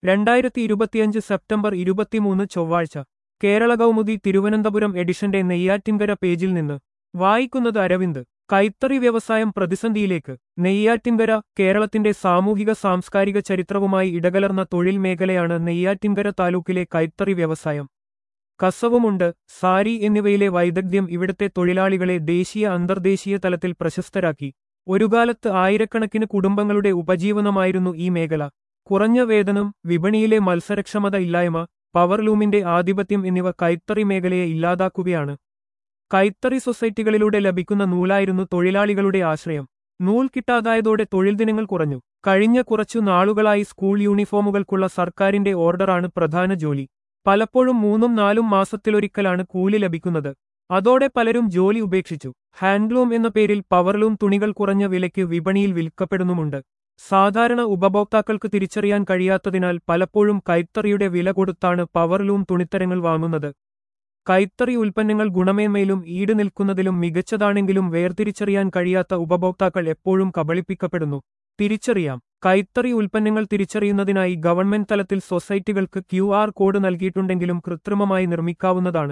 രണ്ടായിരത്തി ഇരുപത്തിയഞ്ച് സെപ്റ്റംബർ ഇരുപത്തിമൂന്ന് ചൊവ്വാഴ്ച കേരള കൗമുദി തിരുവനന്തപുരം എഡിഷന്റെ നെയ്യാറ്റിൻകര പേജിൽ നിന്ന് വായിക്കുന്നത് അരവിന്ദ് കൈത്തറി വ്യവസായം പ്രതിസന്ധിയിലേക്ക് നെയ്യാറ്റിൻകര കേരളത്തിന്റെ സാമൂഹിക സാംസ്കാരിക ചരിത്രവുമായി ഇടകലർന്ന തൊഴിൽ മേഖലയാണ് നെയ്യാറ്റിൻകര താലൂക്കിലെ കൈത്തറി വ്യവസായം കസവുമുണ്ട് സാരി എന്നിവയിലെ വൈദഗ്ധ്യം ഇവിടുത്തെ തൊഴിലാളികളെ ദേശീയ അന്തർദേശീയ തലത്തിൽ പ്രശസ്തരാക്കി ഒരുകാലത്ത് ആയിരക്കണക്കിന് കുടുംബങ്ങളുടെ ഉപജീവനമായിരുന്നു ഈ മേഖല കുറഞ്ഞ വേതനം വിപണിയിലെ മത്സരക്ഷമത ഇല്ലായ്മ പവർലൂമിന്റെ ആധിപത്യം എന്നിവ കൈത്തറി മേഖലയെ ഇല്ലാതാക്കുകയാണ് കൈത്തറി സൊസൈറ്റികളിലൂടെ ലഭിക്കുന്ന നൂലായിരുന്നു തൊഴിലാളികളുടെ ആശ്രയം നൂൽ കിട്ടാതായതോടെ തൊഴിൽ ദിനങ്ങൾ കുറഞ്ഞു കഴിഞ്ഞ കുറച്ചു നാളുകളായി സ്കൂൾ യൂണിഫോമുകൾക്കുള്ള സർക്കാരിന്റെ ഓർഡറാണ് പ്രധാന ജോലി പലപ്പോഴും മൂന്നും നാലും മാസത്തിലൊരിക്കലാണ് കൂലി ലഭിക്കുന്നത് അതോടെ പലരും ജോലി ഉപേക്ഷിച്ചു ഹാൻഡ്ലൂം എന്ന പേരിൽ പവർലൂം തുണികൾ കുറഞ്ഞ വിലയ്ക്ക് വിപണിയിൽ വിൽക്കപ്പെടുന്നുമുണ്ട് സാധാരണ ഉപഭോക്താക്കൾക്ക് തിരിച്ചറിയാൻ കഴിയാത്തതിനാൽ പലപ്പോഴും കൈത്തറിയുടെ വില കൊടുത്താണ് പവർലൂം തുണിത്തരങ്ങൾ വാങ്ങുന്നത് കൈത്തറി ഉൽപ്പന്നങ്ങൾ ഗുണമേന്മയിലും ഈട് നിൽക്കുന്നതിലും മികച്ചതാണെങ്കിലും വേർതിരിച്ചറിയാൻ കഴിയാത്ത ഉപഭോക്താക്കൾ എപ്പോഴും കബളിപ്പിക്കപ്പെടുന്നു തിരിച്ചറിയാം കൈത്തറി ഉൽപ്പന്നങ്ങൾ തിരിച്ചറിയുന്നതിനായി ഗവൺമെന്റ് തലത്തിൽ സൊസൈറ്റികൾക്ക് ക്യു ആർ കോഡ് നൽകിയിട്ടുണ്ടെങ്കിലും കൃത്രിമമായി നിർമ്മിക്കാവുന്നതാണ്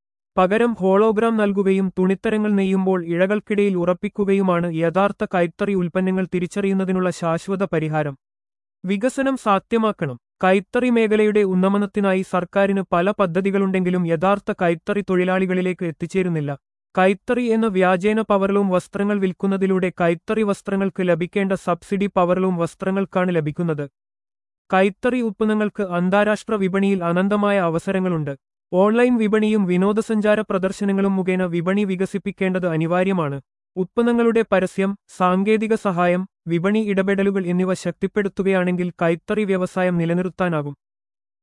പകരം ഹോളോഗ്രാം നൽകുകയും തുണിത്തരങ്ങൾ നെയ്യുമ്പോൾ ഇഴകൾക്കിടയിൽ ഉറപ്പിക്കുകയുമാണ് യഥാർത്ഥ കൈത്തറി ഉൽപ്പന്നങ്ങൾ തിരിച്ചറിയുന്നതിനുള്ള ശാശ്വത പരിഹാരം വികസനം സാധ്യമാക്കണം കൈത്തറി മേഖലയുടെ ഉന്നമനത്തിനായി സർക്കാരിന് പല പദ്ധതികളുണ്ടെങ്കിലും യഥാർത്ഥ കൈത്തറി തൊഴിലാളികളിലേക്ക് എത്തിച്ചേരുന്നില്ല കൈത്തറി എന്ന വ്യാജേന പവർലൂം വസ്ത്രങ്ങൾ വിൽക്കുന്നതിലൂടെ കൈത്തറി വസ്ത്രങ്ങൾക്ക് ലഭിക്കേണ്ട സബ്സിഡി പവർലൂം വസ്ത്രങ്ങൾക്കാണ് ലഭിക്കുന്നത് കൈത്തറി ഉത്പന്നങ്ങൾക്ക് അന്താരാഷ്ട്ര വിപണിയിൽ അനന്തമായ അവസരങ്ങളുണ്ട് ഓൺലൈൻ വിപണിയും വിനോദസഞ്ചാര പ്രദർശനങ്ങളും മുഖേന വിപണി വികസിപ്പിക്കേണ്ടത് അനിവാര്യമാണ് ഉത്പന്നങ്ങളുടെ പരസ്യം സാങ്കേതിക സഹായം വിപണി ഇടപെടലുകൾ എന്നിവ ശക്തിപ്പെടുത്തുകയാണെങ്കിൽ കൈത്തറി വ്യവസായം നിലനിർത്താനാകും